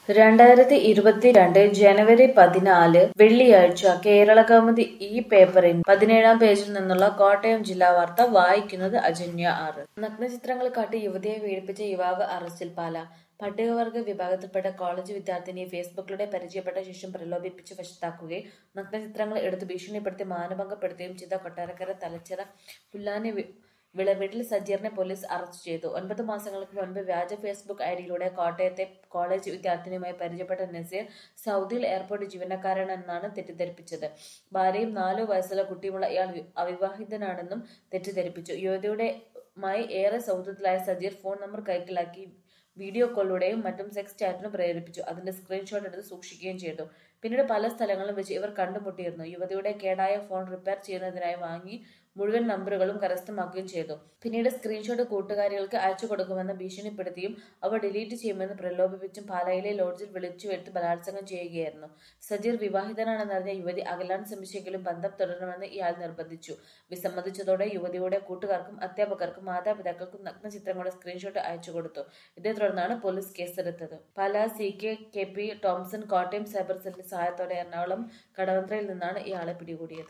രണ്ടായിരത്തി ഇരുപത്തിരണ്ട് ജനുവരി പതിനാല് വെള്ളിയാഴ്ച കേരളകൗമുദി ഈ പേപ്പറിൻ പതിനേഴാം പേജിൽ നിന്നുള്ള കോട്ടയം ജില്ലാ വാർത്ത വായിക്കുന്നത് അജന്യ ആറ് നഗ്നചിത്രങ്ങൾ കാട്ടി യുവതിയെ പീഡിപ്പിച്ച യുവാവ് അറസ്റ്റിൽ പാല പട്ടികവർഗ വിഭാഗത്തിൽപ്പെട്ട കോളേജ് വിദ്യാർത്ഥിനിയെ ഫേസ്ബുക്കിലൂടെ പരിചയപ്പെട്ട ശേഷം പ്രലോഭിപ്പിച്ച് വശത്താക്കുകയും നഗ്നചിത്രങ്ങൾ എടുത്ത് ഭീഷണിപ്പെടുത്തി മാനഭംഗപ്പെടുത്തുകയും ചെയ്ത കൊട്ടാരക്കര തലച്ചിറ പുല്ലാനി വി- വിളവീട്ടിൽ സജീറിനെ പോലീസ് അറസ്റ്റ് ചെയ്തു ഒൻപത് മാസങ്ങൾക്ക് മുൻപ് വ്യാജ ഫേസ്ബുക്ക് ഐഡിയിലൂടെ കോട്ടയത്തെ കോളേജ് വിദ്യാർത്ഥിനിയുമായി പരിചയപ്പെട്ട നസീർ സൗദിയിൽ എയർപോർട്ട് ജീവനക്കാരനെന്നാണ് തെറ്റിദ്ധരിപ്പിച്ചത് ഭാര്യയും നാലു വയസ്സുള്ള കുട്ടിയുമുള്ള ഇയാൾ വി- അവിവാഹിതനാണെന്നും തെറ്റിദ്ധരിപ്പിച്ചു യുവതിയുടെ മായി ഏറെ സൗഹൃദത്തിലായ സജീർ ഫോൺ നമ്പർ കൈക്കലാക്കി വീഡിയോ കോളിലൂടെയും മറ്റും സെക്സ് ചാറ്റിനും പ്രേരിപ്പിച്ചു അതിന്റെ സ്ക്രീൻഷോട്ട് എടുത്ത് സൂക്ഷിക്കുകയും ചെയ്തു പിന്നീട് പല സ്ഥലങ്ങളിലും വെച്ച് ഇവർ കണ്ടുമുട്ടിയിരുന്നു യുവതിയുടെ കേടായ ഫോൺ റിപ്പയർ ചെയ്യുന്നതിനായി വാങ്ങി മുഴുവൻ നമ്പറുകളും കരസ്ഥമാക്കുകയും ചെയ്തു പിന്നീട് സ്ക്രീൻഷോട്ട് കൂട്ടുകാരികൾക്ക് അയച്ചു കൊടുക്കുമെന്ന് ഭീഷണിപ്പെടുത്തിയും അവ ഡിലീറ്റ് ചെയ്യുമെന്ന് പ്രലോഭിപ്പിച്ചും പാലായിലെ ലോഡ്ജിൽ വിളിച്ചു വരുത്തി ബലാത്സംഗം ചെയ്യുകയായിരുന്നു സജീർ വിവാഹിതനാണെന്നറിഞ്ഞ യുവതി അകലാൻ ശ്രമിച്ചെങ്കിലും ബന്ധം തുടരണമെന്ന് ഇയാൾ നിർബന്ധിച്ചു വിസമ്മതിച്ചതോടെ യുവതിയുടെ കൂട്ടുകാർക്കും അധ്യാപകർക്കും മാതാപിതാക്കൾക്കും നഗ്നചിത്രങ്ങളുടെ സ്ക്രീൻഷോട്ട് അയച്ചു കൊടുത്തു ഇതേ തുടർന്നാണ് പോലീസ് കേസെടുത്തത് Pala C K K P Thomson Kottayam cyber സെല്ലിന്റെ സഹായത്തോടെ എറണാകുളം കടവന്ത്രയിൽ നിന്നാണ് ഇയാളെ പിടികൂടിയത്